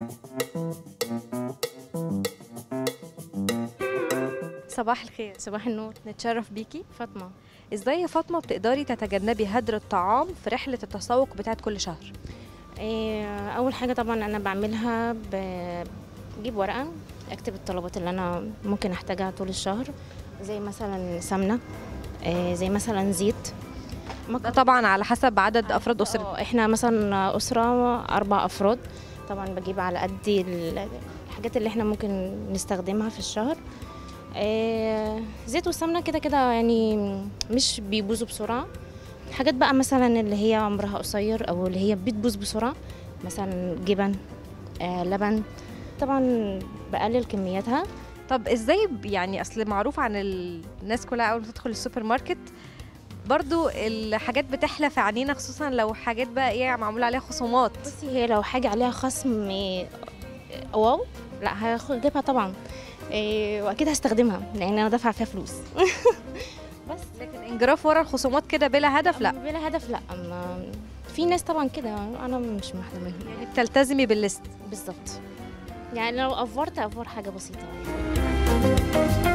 صباح الخير صباح النور نتشرف بيكي فاطمة ازاي يا فاطمه بتقدري تتجنبي هدر الطعام في رحله التسوق بتاعت كل شهر إيه، أول حاجة طبعا أنا بعملها ب- بجيب ورقة أكتب الطلبات اللي أنا ممكن أحتاجها طول الشهر زي مثلا سمنة إيه، زي مثلا زيت ده طبعا على حسب عدد افراد اسرتك آه، احنا مثلا أسرة أربع أفراد طبعا بجيب على قد ال- الحاجات اللي احنا ممكن نستخدمها في الشهر إيه، زيت والسمنة كده كده يعني مش بيبوظوا بسرعة حاجات بقى مثلا اللي هي عمرها قصير أو اللي هي بتبوظ بسرعة مثلا جبن آه، لبن طبعا بقلل كمياتها طب ازاي ب- يعني اصل معروف عن ال- الناس كلها اول ما تدخل السوبر ماركت برضو الحاجات بتحلى في عينينا خصوصا لو حاجات بقى ايه معمول عليها خصومات بصي هي لو حاجة عليها خصم آه، واو لا هجيبها طبعا إيه، واكيد هستخدمها لان انا دافعه فيها فلوس بس لكن انجراف ورا الخصومات كده بلا هدف لا بلا هدف لا ما في ناس طبعا كده انا مش واحده منهم يعني بتلتزمي بالليست بالظبط يعني لو افورت افور حاجه بسيطه